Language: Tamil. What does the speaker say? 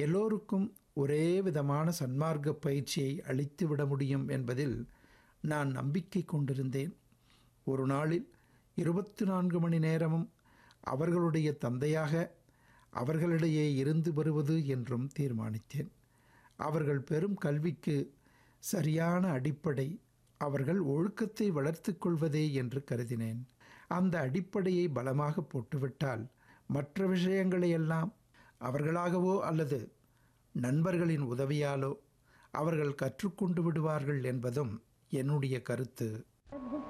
எல்லோருக்கும் ஒரே விதமான சன்மார்க்க பயிற்சியை அளித்து விட முடியும் என்பதில் நான் நம்பிக்கை கொண்டிருந்தேன் ஒரு நாளில் இருபத்தி நான்கு மணி நேரமும் அவர்களுடைய தந்தையாக அவர்களிடையே இருந்து வருவது என்றும் தீர்மானித்தேன் அவர்கள் பெறும் கல்விக்கு சரியான அடிப்படை அவர்கள் ஒழுக்கத்தை வளர்த்து கொள்வதே என்று கருதினேன் அந்த அடிப்படையை பலமாக போட்டுவிட்டால் மற்ற விஷயங்களையெல்லாம் அவர்களாகவோ அல்லது நண்பர்களின் உதவியாலோ அவர்கள் கற்றுக்கொண்டு விடுவார்கள் என்பதும் என்னுடைய கருத்து